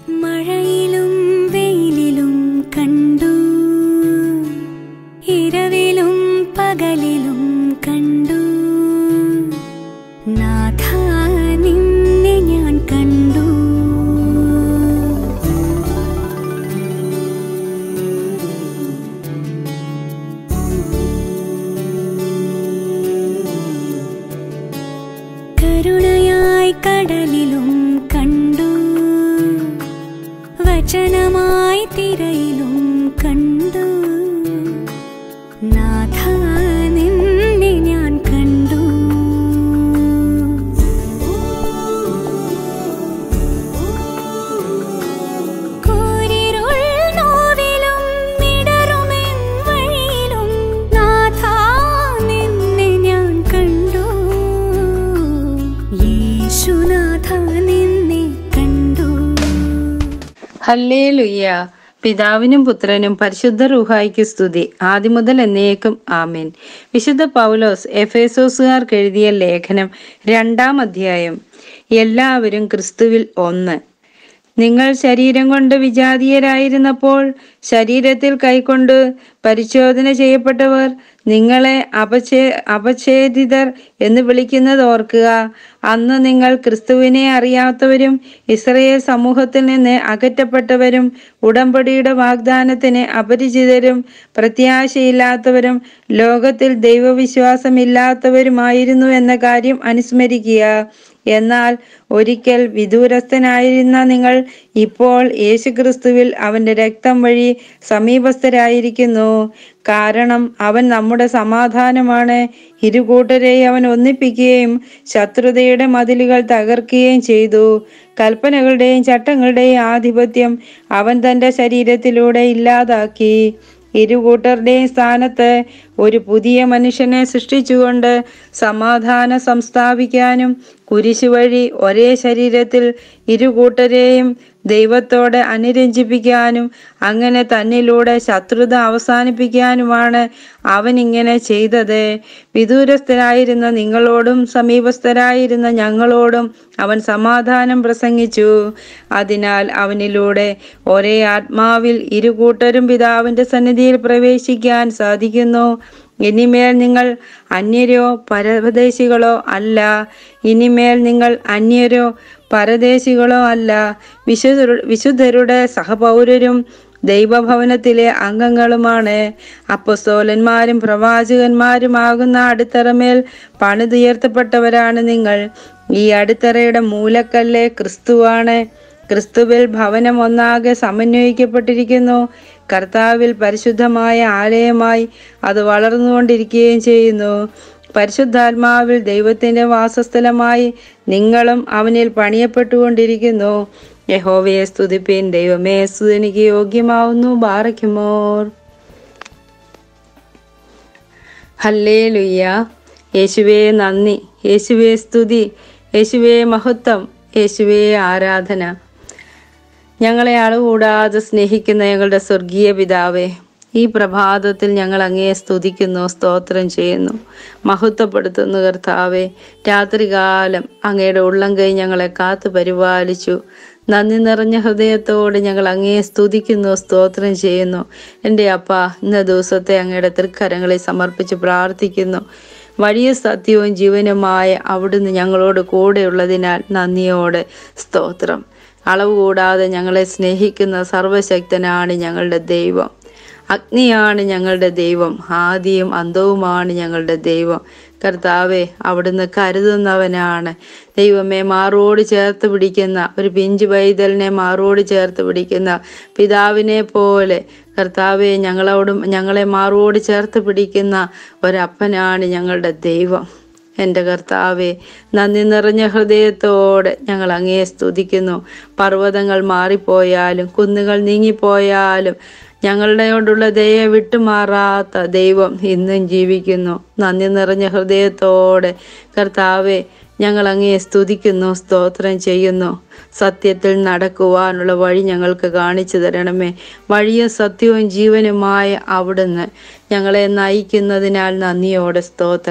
മഴയിലും വെയിലിലും കണ്ടു ഇരവിലും പകലിലും കണ്ടു നാഥ നിന്നെ ഞാൻ കണ്ടു കരുണയായി കടലിലും കണ്ടു വചനമായി തിരയിലും കണ്ടു നാഥ നിന്നെ ഞാൻ കണ്ടു കൂരിരുൾ നോവിലും മിടറുമെൻ വഴിയിലും നാഥ നിന്നെ ഞാൻ കണ്ടു യേശുനാഥ നിന്നെ കണ്ടു ഹല്ലേ ലുയ്യ പിതാവിനും പുത്രനും പരിശുദ്ധ റുഹായിക്ക് സ്തുതി ആദ്യം മുതൽ എന്നേക്കും ആമേൻ വിശുദ്ധ പൗലോസ് എഫേസോസുകാർക്ക് എഴുതിയ ലേഖനം രണ്ടാം അധ്യായം എല്ലാവരും ക്രിസ്തുവിൽ ഒന്ന് നിങ്ങൾ ശരീരം കൊണ്ട് വിജാതീയരായിരുന്നപ്പോൾ ശരീരത്തിൽ കൈക്കൊണ്ട് പരിശോധന ചെയ്യപ്പെട്ടവർ നിങ്ങളെ അപഛേ അപഛേദിതർ എന്ന് വിളിക്കുന്നത് ഓർക്കുക അന്ന് നിങ്ങൾ ക്രിസ്തുവിനെ അറിയാത്തവരും ഇസ്രയേൽ സമൂഹത്തിൽ നിന്ന് അകറ്റപ്പെട്ടവരും ഉടമ്പടിയുടെ വാഗ്ദാനത്തിന് അപരിചിതരും പ്രത്യാശയില്ലാത്തവരും ലോകത്തിൽ ദൈവവിശ്വാസമില്ലാത്തവരുമായിരുന്നു എന്ന കാര്യം അനുസ്മരിക്കുക എന്നാൽ ഒരിക്കൽ വിദൂരസ്ഥനായിരുന്ന നിങ്ങൾ ഇപ്പോൾ യേശുക്രിസ്തുവിൽ അവന്റെ രക്തം വഴി സമീപസ്ഥരായിരിക്കുന്നു കാരണം അവൻ നമ്മുടെ സമാധാനമാണ് ഇരുകൂട്ടരെയും അവൻ ഒന്നിപ്പിക്കുകയും ശത്രുതയുടെ മതിലുകൾ തകർക്കുകയും ചെയ്തു കൽപ്പനകളുടെയും ചട്ടങ്ങളുടെയും ആധിപത്യം അവൻ തന്റെ ശരീരത്തിലൂടെ ഇല്ലാതാക്കി ഇരുകൂട്ടരുടെയും സ്ഥാനത്ത് ഒരു പുതിയ മനുഷ്യനെ സൃഷ്ടിച്ചുകൊണ്ട് സമാധാനം സംസ്ഥാപിക്കാനും കുരിശു വഴി ഒരേ ശരീരത്തിൽ ഇരുകൂട്ടരെയും ദൈവത്തോടെ അനുരഞ്ജിപ്പിക്കാനും അങ്ങനെ തന്നിലൂടെ ശത്രുത അവസാനിപ്പിക്കാനുമാണ് അവൻ ഇങ്ങനെ ചെയ്തത് വിദൂരസ്ഥരായിരുന്ന നിങ്ങളോടും സമീപസ്ഥരായിരുന്ന ഞങ്ങളോടും അവൻ സമാധാനം പ്രസംഗിച്ചു അതിനാൽ അവനിലൂടെ ഒരേ ആത്മാവിൽ ഇരുകൂട്ടരും പിതാവിന്റെ സന്നിധിയിൽ പ്രവേശിക്കാൻ സാധിക്കുന്നു ഇനിമേൽ നിങ്ങൾ അന്യരോ പരദേശികളോ അല്ല ഇനിമേൽ നിങ്ങൾ അന്യരോ പരദേശികളോ അല്ല വിശുദ്ധ വിശുദ്ധരുടെ സഹപൗരരും ദൈവഭവനത്തിലെ അംഗങ്ങളുമാണ് അപ്പസ്തോലന്മാരും പ്രവാചകന്മാരുമാകുന്ന അടിത്തറമേൽ പണിതുയർത്തപ്പെട്ടവരാണ് നിങ്ങൾ ഈ അടിത്തറയുടെ മൂലക്കല്ല് ക്രിസ്തുവാണ് ക്രിസ്തുവിൽ ഭവനം ഒന്നാകെ സമന്വയിക്കപ്പെട്ടിരിക്കുന്നു കർത്താവിൽ പരിശുദ്ധമായ ആലയമായി അത് വളർന്നുകൊണ്ടിരിക്കുകയും ചെയ്യുന്നു പരിശുദ്ധാത്മാവിൽ ദൈവത്തിന്റെ വാസസ്ഥലമായി നിങ്ങളും അവനിൽ പണിയപ്പെട്ടുകൊണ്ടിരിക്കുന്നു യഹോവയെ സ്തുതിപ്പീൻ ദൈവമേ സ്തുതിനിക്ക് യോഗ്യമാവുന്നു ബാറയ്ക്കുമോർ ഹല്ലേ ലുയ്യ യേശുവേ നന്ദി യേശുവേ സ്തുതി യേശുവേ മഹത്വം യേശുവേ ആരാധന ഞങ്ങളെ അളവുകൂടാതെ സ്നേഹിക്കുന്ന ഞങ്ങളുടെ സ്വർഗീയ പിതാവേ ഈ പ്രഭാതത്തിൽ ഞങ്ങൾ അങ്ങയെ സ്തുതിക്കുന്നു സ്തോത്രം ചെയ്യുന്നു മഹത്വപ്പെടുത്തുന്നു കർത്താവെ രാത്രികാലം അങ്ങയുടെ ഉള്ളം കൈ ഞങ്ങളെ കാത്തു പരിപാലിച്ചു നന്ദി നിറഞ്ഞ ഹൃദയത്തോടെ ഞങ്ങൾ അങ്ങയെ സ്തുതിക്കുന്നു സ്തോത്രം ചെയ്യുന്നു എൻ്റെ അപ്പ ഇന്ന ദിവസത്തെ അങ്ങയുടെ തൃക്കരങ്ങളിൽ സമർപ്പിച്ച് പ്രാർത്ഥിക്കുന്നു വലിയ സത്യവും ജീവനുമായ അവിടുന്ന് ഞങ്ങളോട് കൂടെയുള്ളതിനാൽ നന്ദിയോടെ സ്തോത്രം അളവ് കൂടാതെ ഞങ്ങളെ സ്നേഹിക്കുന്ന സർവശക്തനാണ് ഞങ്ങളുടെ ദൈവം അഗ്നിയാണ് ഞങ്ങളുടെ ദൈവം ആദിയും അന്തവുമാണ് ഞങ്ങളുടെ ദൈവം കർത്താവെ അവിടുന്ന് കരുതുന്നവനാണ് ദൈവമേ മാറോട് ചേർത്ത് പിടിക്കുന്ന ഒരു പിഞ്ചു പൈതലിനെ മാറോട് ചേർത്ത് പിടിക്കുന്ന പിതാവിനെ പോലെ കർത്താവെ ഞങ്ങളോടും ഞങ്ങളെ മാറോട് ചേർത്ത് പിടിക്കുന്ന ഒരപ്പനാണ് ഞങ്ങളുടെ ദൈവം എൻ്റെ കർത്താവെ നന്ദി നിറഞ്ഞ ഹൃദയത്തോടെ ഞങ്ങൾ അങ്ങയെ സ്തുതിക്കുന്നു പർവ്വതങ്ങൾ മാറിപ്പോയാലും കുന്നുകൾ നീങ്ങിപ്പോയാലും ഞങ്ങളുടെയോടുള്ള ദയ വിട്ടുമാറാത്ത ദൈവം ഇന്നും ജീവിക്കുന്നു നന്ദി നിറഞ്ഞ ഹൃദയത്തോടെ കർത്താവെ ഞങ്ങൾ അങ്ങയെ സ്തുതിക്കുന്നു സ്തോത്രം ചെയ്യുന്നു സത്യത്തിൽ നടക്കുവാനുള്ള വഴി ഞങ്ങൾക്ക് കാണിച്ചു തരണമേ വഴിയും സത്യവും ജീവനുമായ അവിടുന്ന് ഞങ്ങളെ നയിക്കുന്നതിനാൽ നന്ദിയോടെ സ്തോത്രം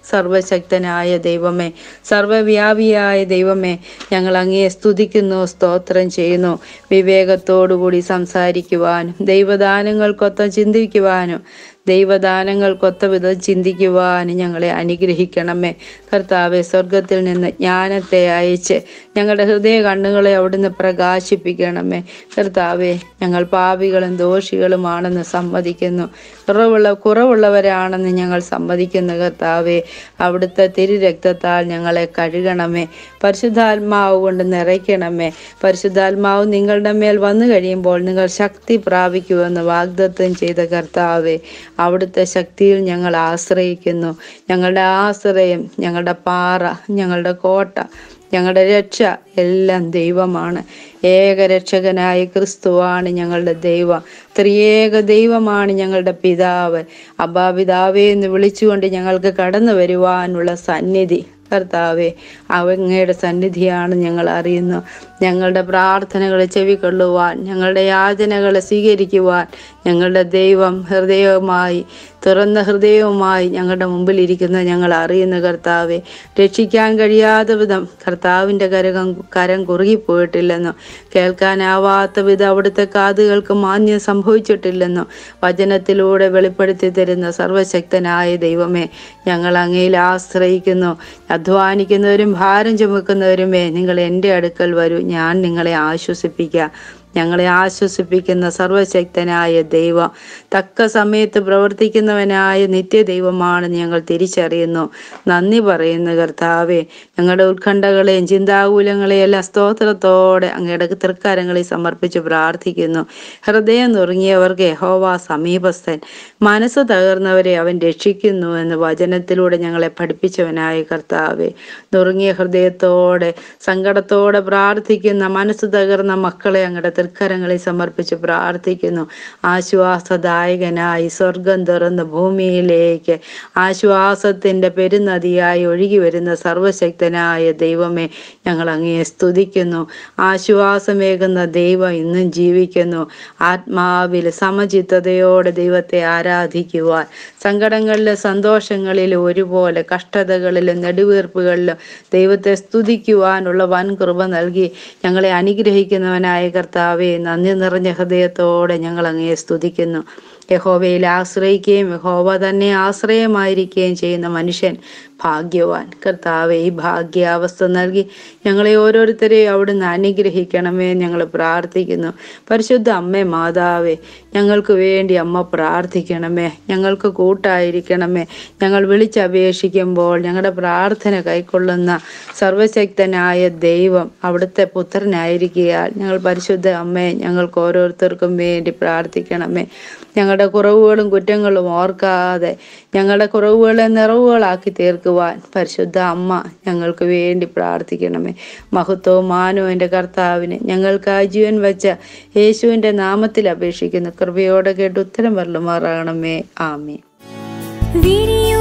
സർവശക്തനായ ദൈവമേ സർവവ്യാപിയായ ദൈവമേ ഞങ്ങൾ അങ്ങയെ സ്തുതിക്കുന്നു സ്തോത്രം ചെയ്യുന്നു വിവേകത്തോടുകൂടി സംസാരിക്കുവാനും ദൈവദാനങ്ങൾക്കൊപ്പം ചിന്തിക്കുവാനും ദൈവദാനങ്ങൾക്കൊത്ത വിധം ചിന്തിക്കുവാനും ഞങ്ങളെ അനുഗ്രഹിക്കണമേ കർത്താവെ സ്വർഗത്തിൽ നിന്ന് ജ്ഞാനത്തെ അയച്ച് ഞങ്ങളുടെ ഹൃദയ കണ്ണുകളെ അവിടുന്ന് പ്രകാശിപ്പിക്കണമേ കർത്താവെ ഞങ്ങൾ പാപികളും ദോഷികളുമാണെന്ന് സമ്മതിക്കുന്നു കുറവുള്ള കുറവുള്ളവരാണെന്ന് ഞങ്ങൾ സമ്മതിക്കുന്നു കർത്താവെ അവിടുത്തെ തിരുരക്തത്താൽ ഞങ്ങളെ കഴുകണമേ പരിശുദ്ധാത്മാവ് കൊണ്ട് നിറയ്ക്കണമേ പരിശുദ്ധാത്മാവ് നിങ്ങളുടെ മേൽ വന്നു കഴിയുമ്പോൾ നിങ്ങൾ ശക്തി പ്രാപിക്കുമെന്ന് വാഗ്ദത്തം ചെയ്ത കർത്താവെ അവിടുത്തെ ശക്തിയിൽ ഞങ്ങൾ ആശ്രയിക്കുന്നു ഞങ്ങളുടെ ആശ്രയം ഞങ്ങളുടെ പാറ ഞങ്ങളുടെ കോട്ട ഞങ്ങളുടെ രക്ഷ എല്ലാം ദൈവമാണ് ഏകരക്ഷകനായ ക്രിസ്തുവാണ് ഞങ്ങളുടെ ദൈവം ത്രിയേക ദൈവമാണ് ഞങ്ങളുടെ പിതാവ് അബ്ബാ പിതാവേ എന്ന് വിളിച്ചുകൊണ്ട് ഞങ്ങൾക്ക് കടന്നു വരുവാനുള്ള സന്നിധി കർത്താവെ അങ്ങയുടെ സന്നിധിയാണ് ഞങ്ങൾ അറിയുന്നു ഞങ്ങളുടെ പ്രാർത്ഥനകളെ ചെവിക്കൊള്ളുവാൻ ഞങ്ങളുടെ യാചനകളെ സ്വീകരിക്കുവാൻ ഞങ്ങളുടെ ദൈവം ഹൃദയവുമായി തുറന്ന ഹൃദയവുമായി ഞങ്ങളുടെ മുമ്പിൽ ഇരിക്കുന്ന ഞങ്ങൾ അറിയുന്ന കർത്താവെ രക്ഷിക്കാൻ കഴിയാത്ത വിധം കർത്താവിൻ്റെ കരകം കരം കുറുകിപ്പോയിട്ടില്ലെന്നോ കേൾക്കാനാവാത്ത വിധം അവിടുത്തെ കാതുകൾക്ക് മാന്യം സംഭവിച്ചിട്ടില്ലെന്നോ വചനത്തിലൂടെ വെളിപ്പെടുത്തി തരുന്ന സർവശക്തനായ ദൈവമേ ഞങ്ങൾ അങ്ങയിൽ ആശ്രയിക്കുന്നു അധ്വാനിക്കുന്നവരും ഭാരം ചുമക്കുന്നവരുമേ നിങ്ങൾ എൻ്റെ അടുക്കൽ വരൂ ഞാൻ നിങ്ങളെ ആശ്വസിപ്പിക്കാം ഞങ്ങളെ ആശ്വസിപ്പിക്കുന്ന സർവശക്തനായ ദൈവം തക്ക സമയത്ത് പ്രവർത്തിക്കുന്നവനായ നിത്യദൈവമാണ് ഞങ്ങൾ തിരിച്ചറിയുന്നു നന്ദി പറയുന്നു കർത്താവെ ഞങ്ങളുടെ ഉത്കണ്ഠകളെയും ചിന്താകൂലങ്ങളെയും എല്ലാം സ്തോത്രത്തോടെ അങ്ങയുടെ തൃക്കാരങ്ങളിൽ സമർപ്പിച്ച് പ്രാർത്ഥിക്കുന്നു ഹൃദയം നുറുങ്ങിയവർക്ക് യഹോവ സമീപസ്ഥൻ മനസ്സ് തകർന്നവരെ അവൻ രക്ഷിക്കുന്നു എന്ന് വചനത്തിലൂടെ ഞങ്ങളെ പഠിപ്പിച്ചവനായ കർത്താവെ നുറുങ്ങിയ ഹൃദയത്തോടെ സങ്കടത്തോടെ പ്രാർത്ഥിക്കുന്ന മനസ്സ് തകർന്ന മക്കളെ അങ്ങയുടെ തൃക്കരങ്ങളിൽ സമർപ്പിച്ച് പ്രാർത്ഥിക്കുന്നു ആശ്വാസദായകനായി സ്വർഗം തുറന്ന് ഭൂമിയിലേക്ക് ആശ്വാസത്തിന്റെ പെരുനദിയായി ഒഴുകി വരുന്ന സർവശക്തനായ ദൈവമേ ഞങ്ങൾ അങ്ങയെ സ്തുതിക്കുന്നു ആശ്വാസമേകുന്ന ദൈവം ഇന്നും ജീവിക്കുന്നു ആത്മാവിൽ സമചിത്തതയോടെ ദൈവത്തെ ആരാധിക്കുവാൻ സങ്കടങ്ങളിലും സന്തോഷങ്ങളിലും ഒരുപോലെ കഷ്ടതകളിലും നെടുവീർപ്പുകളിലും ദൈവത്തെ സ്തുതിക്കുവാനുള്ള വൻ കൃപ നൽകി ഞങ്ങളെ അനുഗ്രഹിക്കുന്നവനായ കർത്താവെ നന്ദി നിറഞ്ഞ ഹൃദയത്തോടെ ഞങ്ങൾ അങ്ങയെ സ്തുതിക്കുന്നു യഹോവയിൽ ആശ്രയിക്കുകയും യഹോവ തന്നെ ആശ്രയമായിരിക്കുകയും ചെയ്യുന്ന മനുഷ്യൻ ഭാഗ്യവാൻ കർത്താവെ ഈ ഭാഗ്യാവസ്ഥ നൽകി ഞങ്ങളെ ഓരോരുത്തരെയും അവിടുന്ന് അനുഗ്രഹിക്കണമേ ഞങ്ങൾ പ്രാർത്ഥിക്കുന്നു പരിശുദ്ധ അമ്മേ മാതാവേ ഞങ്ങൾക്ക് വേണ്ടി അമ്മ പ്രാർത്ഥിക്കണമേ ഞങ്ങൾക്ക് കൂട്ടായിരിക്കണമേ ഞങ്ങൾ വിളിച്ചപേക്ഷിക്കുമ്പോൾ ഞങ്ങളുടെ പ്രാർത്ഥന കൈക്കൊള്ളുന്ന സർവശക്തനായ ദൈവം അവിടുത്തെ പുത്രനായിരിക്കുകയാൽ ഞങ്ങൾ പരിശുദ്ധ അമ്മയെ ഞങ്ങൾക്ക് ഓരോരുത്തർക്കും വേണ്ടി പ്രാർത്ഥിക്കണമേ ഞങ്ങളുടെ കുറവുകളും കുറ്റങ്ങളും ഓർക്കാതെ ഞങ്ങളുടെ കുറവുകളെ നിറവുകളാക്കി തീർക്കുവാൻ പരിശുദ്ധ അമ്മ ഞങ്ങൾക്ക് വേണ്ടി പ്രാർത്ഥിക്കണമേ മഹത്വവും മാനവും എൻ്റെ കർത്താവിന് ഞങ്ങൾക്ക് ജീവൻ വെച്ച യേശുവിൻ്റെ നാമത്തിൽ അപേക്ഷിക്കുന്നു കൃപയോടെ കേട്ട് ഉത്തരം വരലുമാറാകണമേ ആമേ വിരിയും